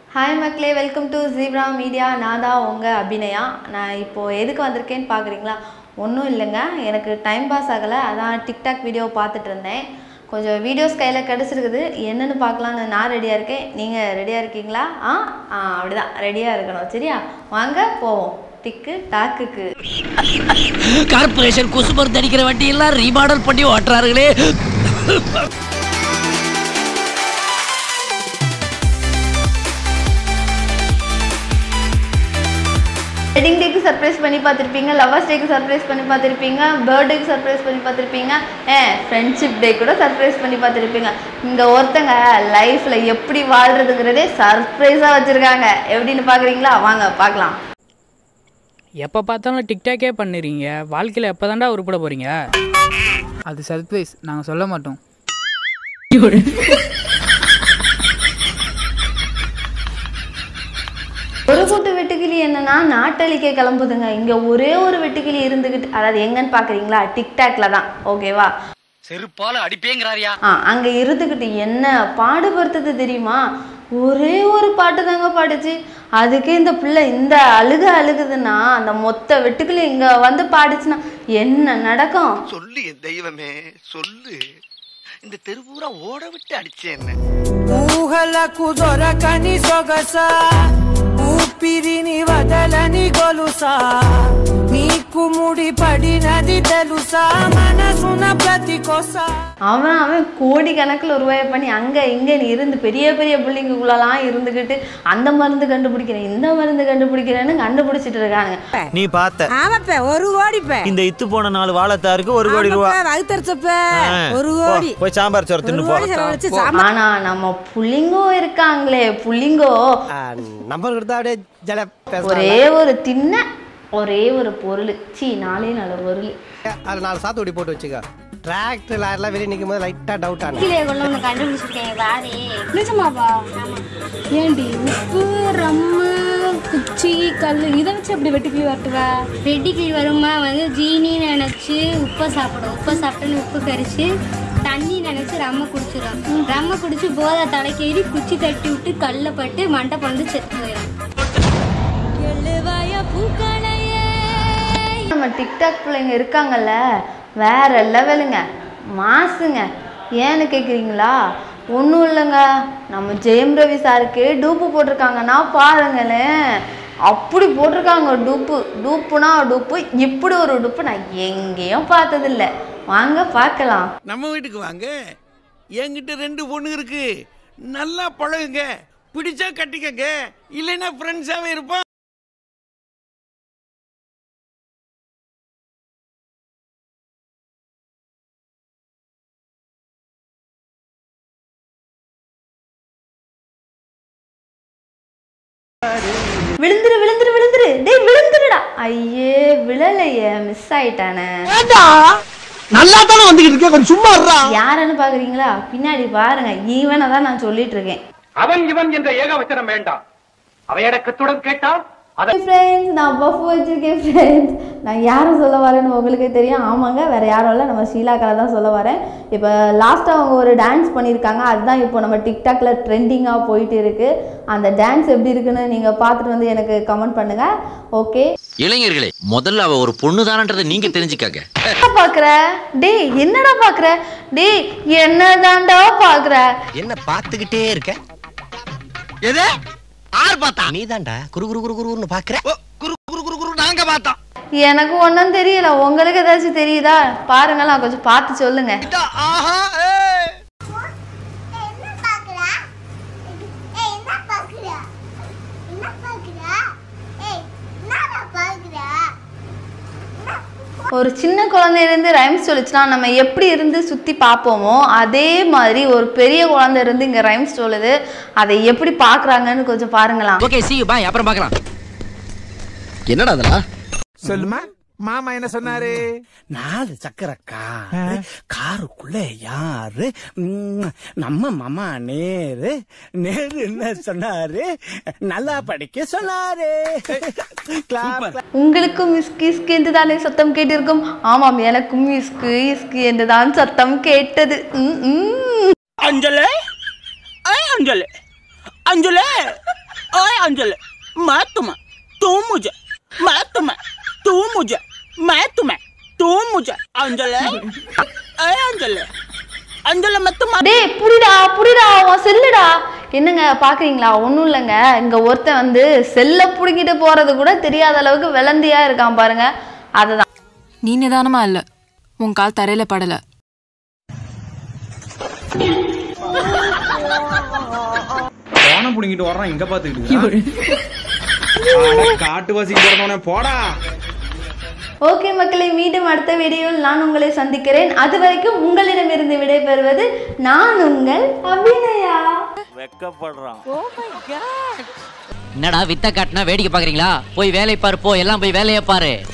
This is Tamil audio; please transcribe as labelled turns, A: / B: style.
A: ஹாய் மக்களே வெல்கம் டு ஜீப்ரா மீடியா நான் தான் உங்கள் அபிநயா நான் இப்போது எதுக்கு வந்திருக்கேன்னு பார்க்குறீங்களா ஒன்றும் இல்லைங்க எனக்கு டைம் பாஸ் ஆகலை அதான் டிக்டாக் வீடியோ பார்த்துட்டு இருந்தேன் கொஞ்சம் வீடியோஸ் கையில் கிடச்சிருக்குது என்னென்னு பார்க்கலான்னு நான் ரெடியாக இருக்கேன் நீங்கள் ரெடியாக இருக்கீங்களா ஆ ஆ அப்படிதான் ரெடியாக இருக்கணும் சரியா வாங்க போவோம் டிக்கு டாக்குக்கு
B: கார்பரேஷன் கொசு மருந்து அடிக்கிற வண்டி எல்லாம் ரீமாடல் பண்ணி ஓட்டுறாருங்களே
A: வெட்டிங் டேக்கு சர்ப்ரைஸ் பண்ணி பார்த்துருப்பீங்க லவர்ஸ் டேக்கு சர்ப்ரைஸ் பண்ணி பார்த்துருப்பீங்க பர்த்டேக்கு சர்ப்ரைஸ் பண்ணி பார்த்துருப்பீங்க ஏ ஃப்ரெண்ட்ஷிப் டே கூட சர்ப்ரைஸ் பண்ணி பார்த்துருப்பீங்க இங்கே ஒருத்தங்க லைஃப்பில் எப்படி வாழ்கிறதுங்கிறதே சர்ப்ரைஸாக வச்சுருக்காங்க எப்படின்னு பார்க்குறீங்களா வாங்க பார்க்கலாம்
C: எப்போ பார்த்தாலும் டிக்டாக்கே பண்ணுறீங்க வாழ்க்கையில் எப்போ தாண்டா உருப்பட போகிறீங்க
D: அது சர்ப்ரைஸ் நாங்கள் சொல்ல மாட்டோம்
A: ஒரு கூட்டு வெட்டுக்கிளி என்னன்னா நாட்டளிக்க கிளம்புதுங்க இங்கே ஒரே ஒரு வெட்டுக்கிளி இருந்துக்கிட்டு அதாவது எங்கன்னு பார்க்குறீங்களா டிக்டாக்ல தான் ஓகேவா
B: செருப்பால அடிப்பேங்கிறாரியா
A: ஆ அங்கே இருந்துக்கிட்டு என்ன பாடுபடுத்துது தெரியுமா ஒரே ஒரு பாட்டு தாங்க பாடுச்சு அதுக்கே இந்த பிள்ளை இந்த அழுக அழுகுதுன்னா அந்த மொத்த வெட்டுக்குள்ள இங்கே வந்து பாடுச்சுன்னா என்ன நடக்கும்
E: சொல்லு என் தெய்வமே சொல்லு இந்த தெருவூரா ஓட விட்டு அடிச்சேன் என்ன
F: ఊహలకు దొరకని సొగస ఊపిరిని వదలని గొలుసా నీకు ముడి పడినది తెలుసా మనసున ప్రతి కొస
A: அவன் அவன் கோடி கணக்கில் ரூபாயை பண்ணி அங்கே இங்கே இருந்து பெரிய பெரிய பிள்ளைங்களுக்குள்ளலாம் இருந்துக்கிட்டு அந்த மருந்து கண்டுபிடிக்கிறேன் இந்த மருந்து கண்டுபிடிக்கிறேன்னு கண்டுபிடிச்சிட்டு இருக்கானுங்க
G: நீ பார்த்த
H: ஆமாப்ப ஒரு கோடி பே
G: இந்த இத்து போன நாலு வாழைத்தாருக்கு ஒரு கோடி ரூபா
H: வகுத்தரிச்சப்ப
G: ஆ,
H: ஒரு
G: போ,
H: கோடி
G: போய் சாம்பார் சோறு
H: ஒரு
G: தின்னு போ
H: கோடி செலவழிச்சு சாம்பார்
A: ஆனா நம்ம புள்ளிங்கோ இருக்காங்களே புள்ளிங்கோ
F: நம்பர் கொடுத்தா அப்படியே ஜல
A: ஒரே ஒரு தின்ன ஒரே ஒரு பொருள் சீ நாலே நாலு பொருள்
F: அது நாலு சாத்துக்குடி போட்டு வச்சுக்க டிராக்டர் லாரிலாம் வெளியே நிற்கும் போது லைட்டாக டவுட் ஆனது
I: கீழே கொண்டு வந்து கண்டுபிடிச்சிருக்கேன் பாரு
J: நிஜமாவா ஏண்டி உப்பு ரம்மு குச்சி கல் இதை வச்சு அப்படி வெட்டுக்கிளி வரட்டுவ
I: வெட்டிக்கிளி வருமா வந்து ஜீனி நினைச்சு உப்பை சாப்பிடும் உப்பை சாப்பிட்டோன்னு உப்பு கரிச்சு தண்ணி நினைச்சு ரம்ம குடிச்சிடும் ரம்ம குடிச்சு போதை தலைக்கேறி குச்சி தட்டி விட்டு கல்ல பட்டு மண்டை பண்ணி செத்து போயிடும்
A: நம்ம டிக்டாக் பிள்ளைங்க இருக்காங்கல்ல வேற லெவலுங்க மாசுங்க ஏன்னு கேட்குறீங்களா ஒன்றும் இல்லைங்க நம்ம ஜெயம் ரவி சாருக்கு டூப்பு போட்டிருக்காங்கன்னா பாருங்களேன் அப்படி போட்டிருக்காங்க டூப்பு டூப்புனா டூப்பு இப்படி ஒரு டூப்பு நான் எங்கேயும் பார்த்ததில்ல வாங்க பார்க்கலாம்
E: நம்ம வீட்டுக்கு வாங்க என்கிட்ட ரெண்டு பொண்ணு இருக்கு நல்லா பழகுங்க பிடிச்சா கட்டிக்கங்க இல்லைன்னா ஃப்ரெண்ட்ஸாவே இருப்போம்
A: விழுந்துரு விழுந்துரு விழுந்துரு டேய் விழுந்துருடா ஐயே விழலையே மிஸ் ஆயிட்டானே
F: நல்லா தானே வந்துகிட்டு இருக்கேன் கொஞ்சம் சும்மா இருடா
A: யாருன்னு பாக்குறீங்களா பின்னாடி பாருங்க ஈவனை தான் நான் சொல்லிட்டு இருக்கேன்
K: அவன் இவன் என்ற ஏகவச்சனம் வேண்டாம் அவையடக்கத்துடன் கேட்டால்
A: ஃப்ரெண்ட்ஸ் நான் பஃப் வச்சிருக்கேன் ஃப்ரெண்ட்ஸ் நான் யாரை சொல்ல வரேன்னு உங்களுக்கே தெரியும் ஆமாங்க வேற யாரும் இல்லை நம்ம ஷீலாக்கால தான் சொல்ல வரேன் இப்போ லாஸ்ட்டாக அவங்க ஒரு டான்ஸ் பண்ணியிருக்காங்க அதுதான் இப்போ நம்ம டிக்டாக்ல ட்ரெண்டிங்காக போயிட்டு இருக்கு அந்த டான்ஸ் எப்படி இருக்குன்னு நீங்கள் பார்த்துட்டு வந்து எனக்கு கமெண்ட் பண்ணுங்க ஓகே
B: இளைஞர்களே முதல்ல அவ ஒரு பொண்ணு தானன்றதை நீங்க தெரிஞ்சுக்காங்க
A: என்ன பார்க்குற டேய் என்னடா பார்க்குற டேய் என்னதான்டா பார்க்குற
F: என்ன பார்த்துக்கிட்டே இருக்க
E: எது ஆறு பார்த்தா
F: நீ தான்டா குரு குரு குரு குருன்னு பாக்குற
E: குரு குரு குரு குரு நாங்க பார்த்தோம்
A: எனக்கு ஒன்றும் தெரியல உங்களுக்கு ஏதாச்சும் தெரியுதா பாருங்க நான் கொஞ்சம் பார்த்து சொல்லுங்க
E: ஆஹா ஏய். ஒரு சின்ன குழந்தையிலேருந்து ரைம்ஸ் சொல்லிச்சுன்னா நம்ம எப்படி இருந்து சுற்றி பார்ப்போமோ அதே மாதிரி ஒரு பெரிய குழந்தை இருந்து இங்கே ரைம்ஸ் சொல்லுது அதை எப்படி பார்க்குறாங்கன்னு கொஞ்சம் பாருங்களா
B: ஓகே சி பாய் அப்புறம் பார்க்கலாம் என்னடா அதெல்லாம்
F: சொல்லுமா மாமா என்ன சொன்னாரு நாலு சக்கர காரு காருக்குள்ள யாரு ம், நம்ம மாமா நேரு நேரு என்ன சொன்னாரு நல்லா படிக்க சொன்னாரு கிளாப்
A: உங்களுக்கும் இஸ்கு இஸ்கு என்று தானே சத்தம் கேட்டிருக்கும் ஆமாம் எனக்கும் இஸ்கு இஸ்கு என்று தான் சத்தம் கேட்டது ம், ம்.
C: அஞ்சலே அஞ்சலே அஞ்சலே
L: ओए अंजलि मैं तुम्हें तू मुझे मैं तुम्हें तू मुझे मैं तुम्हें तू मुझे अंजलि ओए अंजलि अंजलि मैं तुम्हें
E: டேய் புடிடா புடிடா உன் செல்லுடா என்னங்க பாக்குறீங்களா ஒன்றும் இல்லைங்க இங்க ஒருத்தன் வந்து செல்லை புடுங்கிட்டு போறது கூட தெரியாத அளவுக்கு விளந்தியா இருக்கான் பாருங்க அதுதான்
M: நீ நிதானமா இல்ல உன் கால் தரையில படல
N: போன புடிங்கிட்டு வர்றான் இங்க பாத்துக்கிட்டு காட்டு வாசிக்கு பிறந்தவனே போடா
E: ஓகே மக்களை மீண்டும் அடுத்த வீடியோவில் நான் உங்களை சந்திக்கிறேன் அது வரைக்கும் உங்களிடமிருந்து விடைபெறுவது நான் உங்கள் அபிநயா
G: வெக்கப்படுறான்
B: என்னடா வித்த காட்டினா வேடிக்கை பாக்குறீங்களா போய் வேலை பாரு போ எல்லாம் போய் வேலையை பாரு